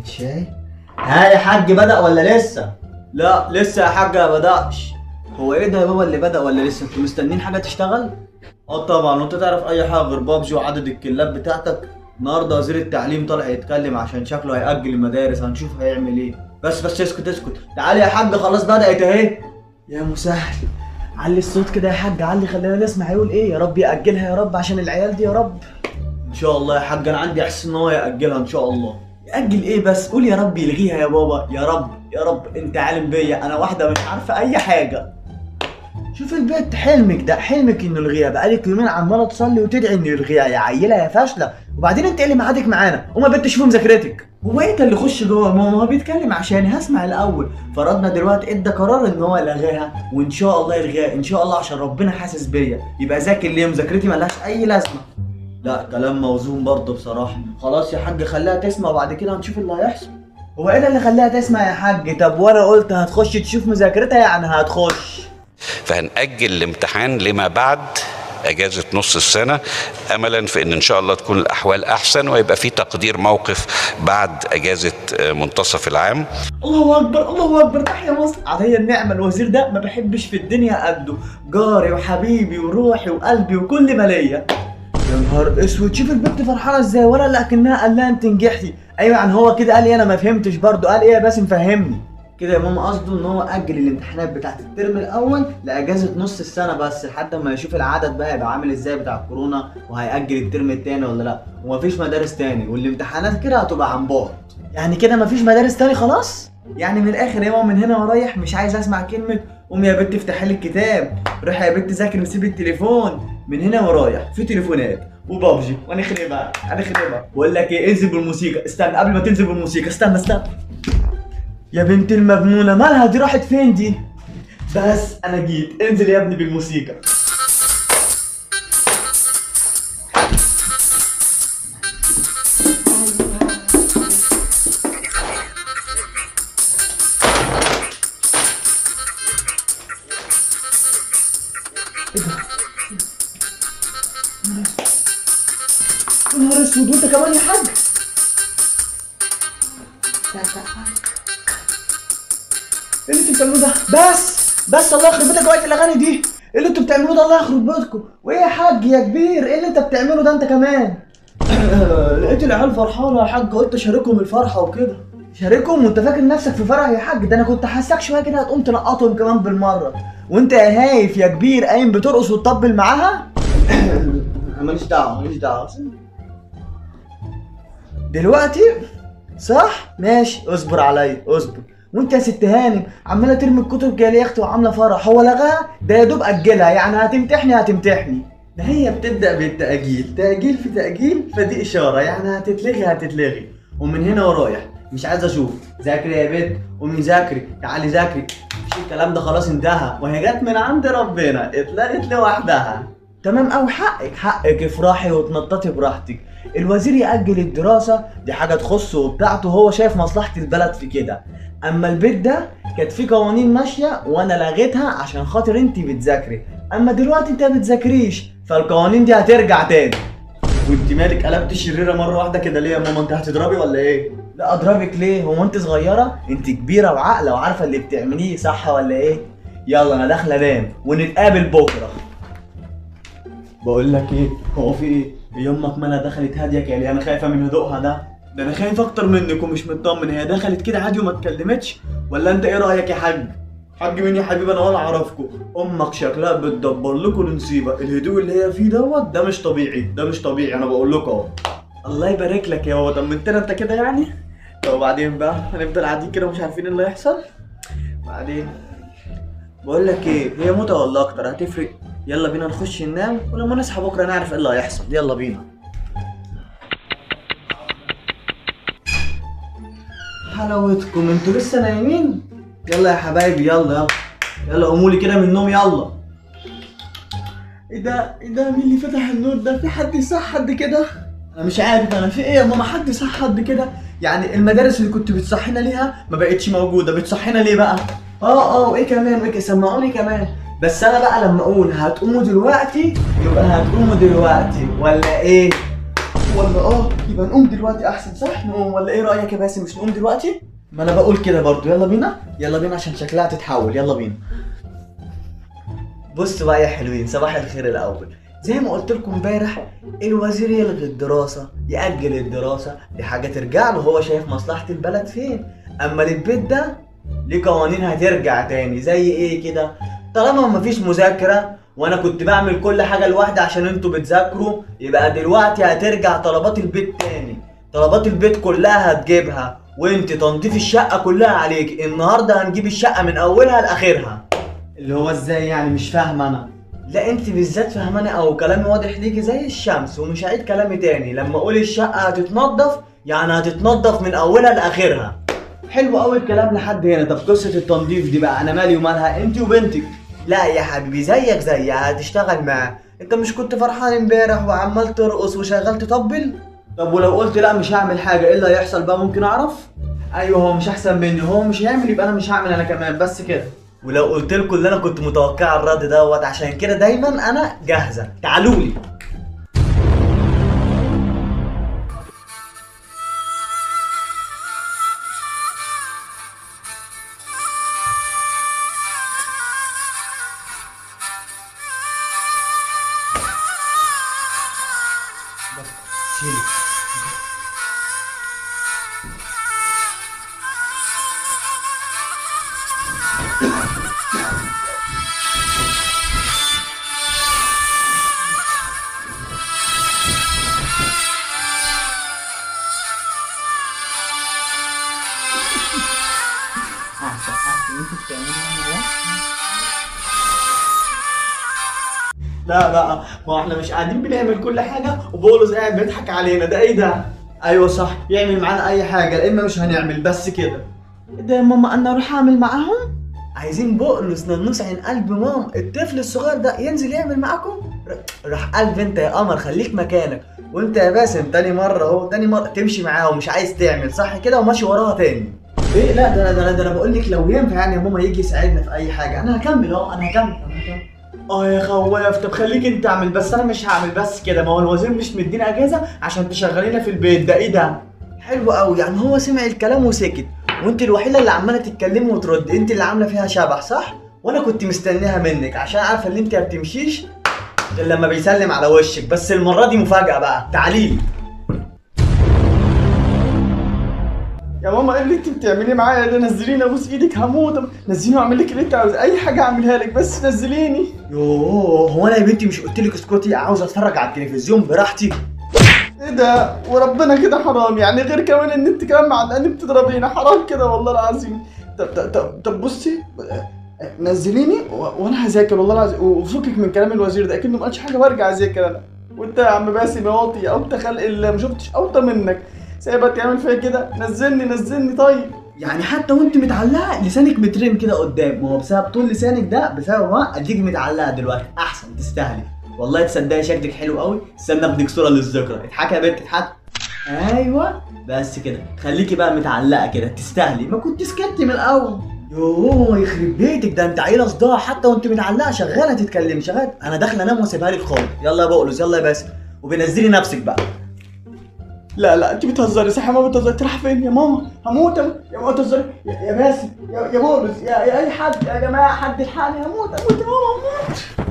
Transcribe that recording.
كوبايه شاي ها يا حاج بدأ ولا لسه؟ لا لسه يا حاج ما بدأش هو ايه ده يا بابا اللي بدأ ولا لسه؟ انتوا مستنيين حاجة تشتغل؟ اه طبعا وانت تعرف اي حاجة غير بابجي وعدد الكلاب بتاعتك؟ النهارده وزير التعليم طالع يتكلم عشان شكله هيأجل المدارس هنشوف هيعمل ايه بس بس اسكت اسكت تعالي يا حاج خلاص بدأت اهي يا مسهل علي الصوت كده يا حاج علي خلينا نسمع هيقول ايه يا رب يأجلها يا رب عشان العيال دي يا رب ان شاء الله يا حاج انا عندي احساس ان هو يأجلها ان شاء الله يأجل ايه بس قول يا رب يلغيها يا بابا يا رب يا رب انت عالم بيا انا واحده مش عارفه اي حاجه شوف البيت حلمك ده حلمك انه يلغيها بقالك يومين عماله تصلي وتدعي انه يلغيها يا عيله يا فاشله وبعدين انت ايه اللي معادك معانا وما بنت شوفوا مذاكرتك هو انت اللي خش جوه ماما هو بيتكلم عشاني هسمع الاول فرضنا دلوقتي ادى قرار ان هو لغاها وان شاء الله يلغيها ان شاء الله عشان ربنا حاسس بيا يبقى ذاكر ليه مذاكرتي ملهاش اي لازمه لا كلام موزون برضه بصراحه خلاص يا حاج خليها تسمع وبعد كده هنشوف اللي هيحصل هو ايه ده اللي خلاها تسمع يا حاج طب وانا قلت هتخش تشوف مذاكرتها يعني هتخش فهنأجل الامتحان لما بعد اجازه نص السنه املا في ان ان شاء الله تكون الاحوال احسن ويبقى في تقدير موقف بعد اجازه آه، منتصف العام الله اكبر الله اكبر تحيا مصر عليا النعمه الوزير ده ما بحبش في الدنيا قده جاري وحبيبي وروحي وقلبي وكل ما ليا يا نهار اسود شوف البنت فرحانه ازاي ولا لكنها قال لها انت نجحتي ايوه يعني هو كده قال لي انا ما فهمتش برضه قال ايه يا باسم فهمني كده يا ماما قصده ان هو اجل الامتحانات بتاعت الترم الاول لاجازه نص السنه بس لحد ما يشوف العدد بقى هيبقى عامل ازاي بتاع الكورونا وهيأجل الترم التاني ولا لا ومفيش مدارس تاني والامتحانات كده هتبقى عن بعد يعني كده مفيش مدارس تاني خلاص يعني من الاخر يا ماما من هنا ورايح مش عايز اسمع كلمه قومي يا بنت افتحي لي الكتاب روحي يا بنت ذاكري وسيبي التليفون من هنا ورايح في تليفونات وبابجي وهنخربها هنخربها بقول لك ايه انزل بالموسيقى استنى قبل ما تنزل بالموسيقى استنى استنى يا بنت المجنونه مالها دي راحت فين دي بس انا جيت انزل يا ابني بالموسيقى يا نهار اسود وانت كمان يا حاج ايه اللي انتوا بتعملوه ده بس بس الله يخرب بيتك وقت الاغاني دي ايه اللي انتوا بتعملوه ده الله يخرب بيتكم وايه يا حاج يا كبير ايه اللي انت بتعمله ده انت كمان لقيت العيال فرحانه يا حاج قلت اشاركهم الفرحه وكده شاركهم وانت فاكر نفسك في فرح يا حاج ده انا كنت حاسك شويه كده هتقوم تنقطهم كمان بالمره وانت يا هايف يا كبير قايم بترقص وتطبل معاها ماليش دعوه ماليش دعوه دلوقتي صح ماشي اصبر عليا اصبر وانت يا ست هانم عماله ترمي الكتب جايه يا اختي وعامله فرح هو لغاها ده يا دوب اجلها يعني هتمتحني هتمتحني ده هي بتبدا بالتاجيل تاجيل في تاجيل فدي اشاره يعني هتتلغي هتتلغي ومن هنا ورايح مش عايز اشوف ذاكري يا بنت قومي ذاكري تعالي ذاكري مش الكلام ده خلاص انتهى وهي جت من عند ربنا اتلغت لوحدها تمام او حقك حقك افرحي وتنططي براحتك الوزير يأجل الدراسة دي حاجة تخصه وبتاعته هو شايف مصلحة البلد في كده اما البيت ده كانت في قوانين ماشية وانا لغيتها عشان خاطر انت بتذاكري اما دلوقتي انت ما بتذاكريش فالقوانين دي هترجع تاني وانت مالك قلبت شريرة مرة واحدة كده ليه يا ماما انت هتضربي ولا ايه؟ لا اضربك ليه؟ هو انت صغيرة؟ انت كبيرة وعاقلة وعارفة اللي بتعمليه صح ولا ايه؟ يلا انا داخلة انام ونتقابل بكرة بقول لك ايه هو في ايه هي امك مالها دخلت هاديه كده انا خايفه من هدوءها ده ده انا خايف اكتر منك ومش مطمن هي دخلت كده عادي وما اتكلمتش ولا انت ايه رايك يا حاج حاج مين يا حبيبي انا ولا اعرفكم امك شكلها بتدبر لكم النصيبه الهدوء اللي هي فيه دوت ده مش طبيعي ده مش طبيعي انا بقول لكم اهو الله يبارك لك يا هو طمنتنا انت كده يعني طب وبعدين بقى هنفضل قاعدين كده ومش عارفين ايه اللي هيحصل بعدين بقول لك ايه هي موتة ولا اكتر هتفرق يلا بينا نخش ننام ولما نصحى بكره نعرف ايه اللي هيحصل يلا بينا حلاوتكم انتوا لسه نايمين يلا يا حبايبي يلا يلا يلا قوموا لي كده من النوم يلا ايه ده ايه ده مين اللي فتح النور ده في حد صح حد كده انا مش عارف انا في ايه يا ماما حد صح حد كده يعني المدارس اللي كنت بتصحينا ليها ما بقتش موجوده بتصحينا ليه بقى اه اه وايه كمان وايه سمعوني كمان بس انا بقى لما اقول هتقوموا دلوقتي يبقى هتقوموا دلوقتي ولا ايه ولا اه يبقى نقوم دلوقتي احسن صح نقوم ولا ايه رايك يا باسم مش نقوم دلوقتي ما انا بقول كده برضو يلا بينا يلا بينا عشان شكلها تتحول يلا بينا بصوا بقى يا حلوين صباح الخير الاول زي ما قلت لكم امبارح الوزير يلغي الدراسة يأجل الدراسة دي حاجة ترجع له هو شايف مصلحة البلد فين أما للبيت ده ليه قوانين هترجع تاني زي ايه كده طالما مفيش مذاكرة وانا كنت بعمل كل حاجة لوحدي عشان انتوا بتذاكروا يبقى دلوقتي هترجع طلبات البيت تاني طلبات البيت كلها هتجيبها وانت تنظيف الشقة كلها عليك النهاردة هنجيب الشقة من اولها لاخرها اللي هو ازاي يعني مش فاهم انا لا انت بالذات فهماني او كلامي واضح ليكي زي الشمس ومش هعيد كلامي تاني لما اقول الشقة هتتنضف يعني هتتنضف من اولها لاخرها حلو قوي الكلام لحد هنا طب قصة التنظيف دي بقى انا مالي ومالها انت وبنتك لا يا حبيبي زيك زيها هتشتغل معاه انت مش كنت فرحان امبارح وعمال ترقص وشغال تطبل طب ولو قلت لا مش هعمل حاجة ايه اللي هيحصل بقى ممكن اعرف ايوه هو مش احسن مني هو مش هيعمل يبقى انا مش هعمل انا كمان بس كده ولو قلت لكم اللي انا كنت متوقع الرد دوت عشان كده دايما انا جاهزه تعالوا لي لا لا ما هو احنا مش قاعدين بنعمل كل حاجه وبولس قاعد بيضحك علينا ده ايه ده؟ ايوه صح يعمل معانا اي حاجه يا اما مش هنعمل بس كده ده يا ماما انا اروح اعمل معاهم؟ عايزين بقلص ننوس عين قلب ماما الطفل الصغير ده ينزل يعمل معاكم؟ ر- راح قلب انت يا قمر خليك مكانك وانت يا باسم تاني مره اهو تاني مره تمشي معاه ومش عايز تعمل صح كده وماشي وراها تاني ايه لا ده انا ده انا ده انا بقول لك لو ينفع يعني يا ماما يجي يساعدنا في اي حاجه انا هكمل اهو انا هكمل انا هكمل اه يا خواف طب خليك انت اعمل بس انا مش هعمل بس كده ما هو الوزير مش مدينا اجازه عشان تشغلينا في البيت ده ايه ده حلو قوي يعني هو سمع الكلام وسكت وانت الوحيده اللي عماله تتكلمي وترد انت اللي عامله فيها شبح صح وانا كنت مستنيها منك عشان عارفه ان انت ما بتمشيش غير لما بيسلم على وشك بس المره دي مفاجاه بقى تعالي لي يا ماما ايه اللي انت بتعمليه معايا ده نزليني ابوس ايدك هموت نزليني واعمل لك اللي انت عاوز اي حاجه اعملها لك بس نزليني يوه هو انا يا بنتي مش قلت لك اسكتي عاوز اتفرج على التلفزيون براحتي ايه ده وربنا كده حرام يعني غير كمان ان انت كمان معلقاني بتضربينا حرام كده والله العظيم طب طب طب, طب بصي نزليني و- وانا هذاكر والله العظيم وفكك من كلام الوزير ده اكنه ما قالش حاجه وارجع اذاكر انا وانت يا عم باسم يا واطي او انت خلق اللي ما شفتش اوطى منك سايبها تعمل فيا كده نزلني نزلني طيب يعني حتى وانت متعلقه لسانك مترم كده قدام ما هو بسبب طول لسانك ده بسبب ما اديك متعلقه دلوقتي احسن تستاهلي والله تصدقي شكلك حلو قوي استنى اديك صوره للذكرى اضحكي يا بنت اضحكي ايوه بس كده خليكي بقى متعلقه كده تستاهلي ما كنت سكتي من الاول يوه يخرب بيتك ده انت عيله صداع حتى وانت متعلقه شغاله تتكلمي شغاله انا داخله انام واسيبها لك خالص يلا يا بقلص يلا يا باسم وبنزلي نفسك بقى لا لا انت بتهزري صح يا ماما بتهزري تروح فين يا ماما هموت يا يا ماما بتهزري يا, يا باسم يا, يا بولس يا, يا اي حد يا جماعه حد الحقني هموت هموت يا ماما هموت